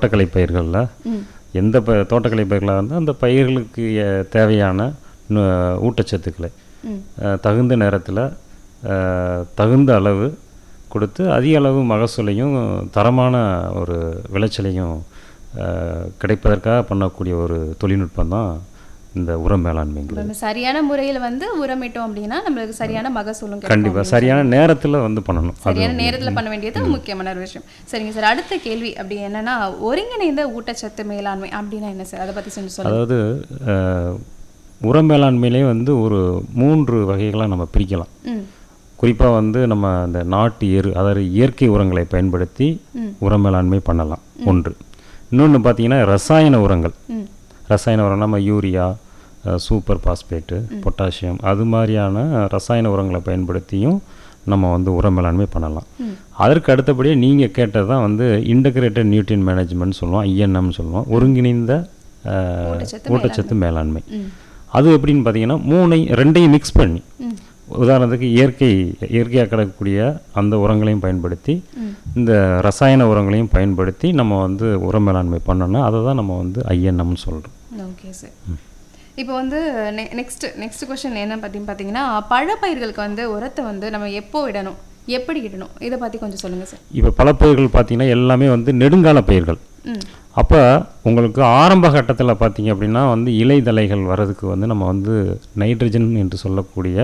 தோட்டக்கலை பயிர்களில் ம் எந்த ப தோட்டக்கலை பயிர்களாக இருந்தால் அந்த பயிர்களுக்கு எ- தேவையான நு- ஊட்டச்சத்துக்களை ம் அஹ், தகுந்த நேரத்தில் தகுந்த அளவு கொடுத்து அதிக அளவு மகசூலையும் தரமான ஒரு விளைச்சலையும் அஹ், கிடைப்பதற்காக பண்ணக்கூடிய ஒரு தொழில்நுட்பம் தான் இந்த உர மேலாண்மைங்கிறது நம்ம சரியான முறையில் வந்து உரமிட்டோம் அப்படின்னா நம்மளுக்கு சரியான மகசூலும் கிடைக்கும் கண்டிப்பாக சரியான நேரத்தில் வந்து பண்ணணும் அது சரியான நேரத்தில் பண்ண வேண்டியது முக்கியமான ஒரு விஷயம் சரிங்க சார் அடுத்த கேள்வி அப்படி என்னன்னா ஒருங்கிணைந்த ஊட்டச்சத்து மேலாண்மை அப்படின்னா என்ன சார் அதை பத்தி கொஞ்சம் சொல்லுங்க அதாவது அஹ், உர மேலாண்மையிலே வந்து ஒரு மூன்று வகைகளாக நம்ம பிரிக்கலாம் ம் குறிப்பாக வந்து நம்ம இந்த நாட்டு எரு அதாவது இயற்கை உரங்களை பயன்படுத்தி ம். உர மேலாண்மை பண்ணலாம் ஒன்று இன்னொன்று பார்த்தீங்கன்னா ரசாயன உரங்கள் ம் ரசாயன உரம் நம்ம யூரியா அஹ், சூப்பர் பாஸ்பேட்டு பொட்டாசியம் அது மாதிரியான ரசாயன உரங்களை பயன்படுத்தியும் நம்ம வந்து உர மேலாண்மை பண்ணலாம் ம். அதற்கு அடுத்தபடியே நீங்கள் கேட்டது தான் வந்து இன்டகிரேட்டட் நியூட்ரியன் மேனேஜ்மெண்ட் சொல்லுவோம் ஐஎன்எம் சொல்லுவோம் ஒருங்கிணைந்த அஹ், ஊட்டச்சத்து ஊட்டச்சத்து மேலாண்மை ம் அது எப்படின்னு பார்த்தீங்கன்னா மூணை ரெண்டையும் மிக்ஸ் பண்ணி ம் உதாரணத்துக்கு இயற்கை இயற்கையாக கிடக்கக்கூடிய அந்த உரங்களையும் பயன்படுத்தி ம். இந்த ரசாயன உரங்களையும் பயன்படுத்தி நம்ம வந்து உர மேலாண்மை பண்ணோம்னா அதை தான் நம்ம வந்து ஐஎன்எம்னு சொல்கிறோம் ஓகே சார் இப்போ வந்து நெக்ஸ்ட் நெக்ஸ்ட் கொஸ்டின் என்ன பற்றின்னு பார்த்தீங்கன்னா பழப்பயிர்களுக்கு வந்து உரத்தை வந்து நம்ம எப்போ விடணும் எப்படி இடணும் இதை பற்றி கொஞ்சம் சொல்லுங்கள் சார் இப்போ பல பயிர்கள் பார்த்தீங்கன்னா எல்லாமே வந்து நெடுங்கால பயிர்கள் ம் அப்போ உங்களுக்கு ஆரம்ப கட்டத்தில் பார்த்தீங்க அப்படின்னா வந்து இலைதலைகள் வர்றதுக்கு வந்து நம்ம வந்து நைட்ரஜன் என்று சொல்லக்கூடிய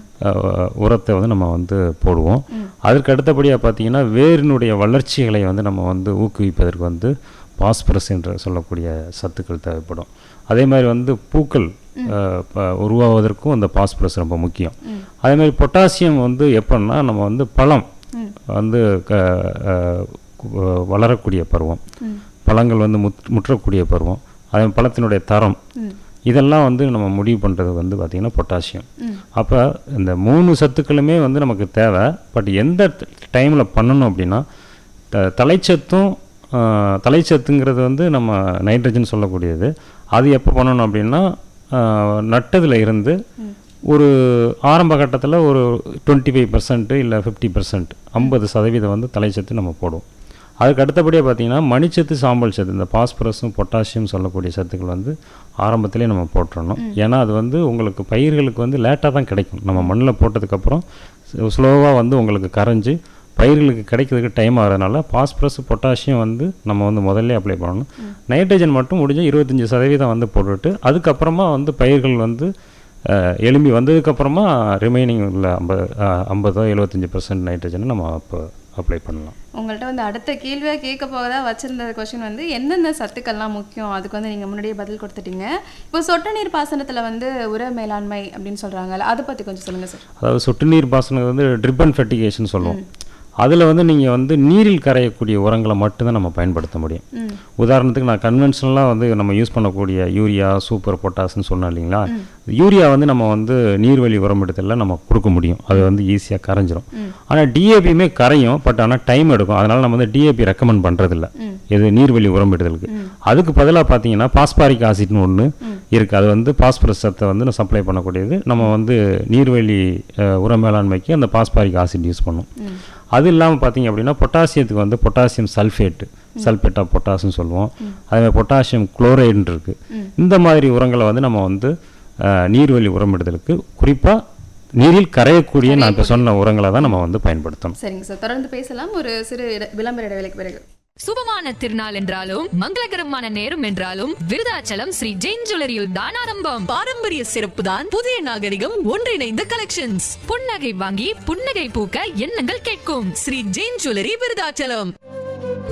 அஹ், உரத்தை வந்து நம்ம வந்து போடுவோம் அதற்கு அடுத்தபடியாக பார்த்தீங்கன்னா வேரினுடைய வளர்ச்சிகளை வந்து நம்ம வந்து ஊக்குவிப்பதற்கு வந்து பாஸ்பரஸ் என்று சொல்லக்கூடிய சத்துக்கள் தேவைப்படும் அதே மாதிரி வந்து பூக்கள் அஹ், ப- உருவாவதற்கும் அந்த பாஸ்பரஸ் ரொம்ப முக்கியம் அதே மாதிரி பொட்டாசியம் வந்து எப்படின்னா நம்ம வந்து பழம் வந்து க- அஹ், கு- வளரக்கூடிய பருவம் பழங்கள் வந்து முத் முற்றக்கூடிய பருவம் அதே பழத்தினுடைய தரம் இதெல்லாம் வந்து நம்ம முடிவு பண்ணுறது வந்து பார்த்திங்கன்னா பொட்டாசியம் அப்போ இந்த மூணு சத்துக்களுமே வந்து நமக்கு தேவை பட் எந்த டைமில் பண்ணணும் அப்படின்னா த- தலைச்சத்தும் ஆஹ், தலைச்சத்துங்கிறது வந்து நம்ம நைட்ரஜன் சொல்லக்கூடியது அது எப்போ பண்ணணும் அப்படின்னா ஆஹ், நட்டதுல இருந்து ஒரு ஆரம்ப கட்டத்தில் ஒரு டுவெண்ட்டி ஃபைவ் பர்சன்ட் இல்லை ஃபிஃப்டி பர்சன்ட் ஐம்பது சதவீதம் வந்து தலைச்சத்து நம்ம போடுவோம் அதுக்கு அடுத்தபடியாக பார்த்தீங்கன்னா மணிச்சத்து சாம்பல் சத்து இந்த பாஸ்பரஸும் பொட்டாசியம் சொல்லக்கூடிய சத்துக்கள் வந்து ஆரம்பத்திலே நம்ம போட்டுறணும் ஏன்னா அது வந்து உங்களுக்கு பயிர்களுக்கு வந்து லேட்டாக தான் கிடைக்கும் நம்ம மண்ணில் போட்டதுக்கப்புறம் ஸ்லோவாக வந்து உங்களுக்கு கரைஞ்சு பயிர்களுக்கு கிடைக்கிறதுக்கு டைம் ஆகிறதுனால பாஸ்பரஸ் பொட்டாசியம் வந்து நம்ம வந்து முதல்ல அப்ளை பண்ணணும் நைட்ரஜன் மட்டும் முடிஞ்ச இருபத்தஞ்சி சதவீதம் வந்து போட்டுட்டு அதுக்கப்புறமா வந்து பயிர்கள் வந்து அஹ், எலும்பி வந்ததுக்கப்புறமா ரிமைனிங் உள்ள ஐம்பது ஐம்பதோ எழுபத்தஞ்சி பர்சன்ட் நைட்ரஜனை நம்ம அப்போ அப்ளை பண்ணலாம் உங்கள்கிட்ட வந்து அடுத்த கேள்வியாக கேட்க போகதா வச்சிருந்த கொஸ்டின் வந்து எந்தெந்த சத்துக்கள்லாம் முக்கியம் அதுக்கு வந்து நீங்கள் முன்னாடியே பதில் கொடுத்துட்டீங்க இப்போ சொட்டு நீர் பாசனத்தில் வந்து உர மேலாண்மை அப்படின்னு சொல்கிறாங்கல்ல அதை பற்றி கொஞ்சம் சொல்லுங்கள் சார் அதாவது சொட்டு நீர் பாசனம் வந்து ட்ரிப்பன் ஃபெர்டிகேஷன் சொல்லுவோம் அதில் வந்து நீங்கள் வந்து நீரில் கரையக்கூடிய உரங்களை மட்டும்தான் நம்ம பயன்படுத்த முடியும் ம் உதாரணத்துக்கு நான் கன்வென்ஷனலாக வந்து நம்ம யூஸ் பண்ணக்கூடிய யூரியா சூப்பர் பொட்டாஸ்ன்னு சொன்னோம் இல்லைங்களா யூரியா வந்து நம்ம வந்து நீர்வழி உரமிடத்தில் நம்ம கொடுக்க முடியும் அது வந்து ஈஸியாக கரைஞ்சிரும் ஆனால் டிஏபியுமே கரையும் பட் ஆனால் டைம் எடுக்கும் அதனால் நம்ம வந்து டிஏபி ரெக்கமெண்ட் பண்ணுறதில்ல இது நீர்வழி உரமிடுதலுக்கு அதுக்கு பதிலாக பார்த்தீங்கன்னா பாஸ்பாரிக் ஆசிட்னு ஒன்று இருக்குது அது வந்து பாஸ்பரஸ் சத்தை வந்து சப்ளை பண்ணக்கூடியது நம்ம வந்து நீர்வழி அஹ், உர மேலாண்மைக்கு அந்த பாஸ்பாரிக் ஆசிட் யூஸ் பண்ணும் அது இல்லாமல் பார்த்தீங்க அப்படின்னா பொட்டாசியத்துக்கு வந்து பொட்டாசியம் சல்ஃபேட்டு சல்பேட் ஆஃப் பொட்டாஸ்னு சொல்லுவோம் அதே மாதிரி பொட்டாசியம் குளோரைடுன்னு இருக்குது இந்த மாதிரி உரங்களை வந்து நம்ம வந்து அஹ், நீர்வழி உரமிடுதலுக்கு குறிப்பாக நீரில் கரையக்கூடிய நான் இப்போ சொன்ன உரங்களை தான் நம்ம வந்து பயன்படுத்தணும் சரிங்க சார் தொடர்ந்து பேசலாம் ஒரு சிறு இட- விளம்பர இடைவேளைக்கு பிறகு சுபமான திருநாள் என்றாலும் மங்களகரமான நேரம் என்றாலும் விருதாச்சலம் ஸ்ரீ ஜெயின் ஜுவல்லரியில் தான் ஆரம்பம் பாரம்பரிய சிறப்பு தான் புதிய நாகரிகம் ஒன்றிணைந்த கலெக்ஷன்ஸ் புன்னகை வாங்கி புன்னகை பூக்க எண்ணங்கள் கேட்கும் ஸ்ரீ ஜெயின் ஜுவல்லரி விருதாச்சலம்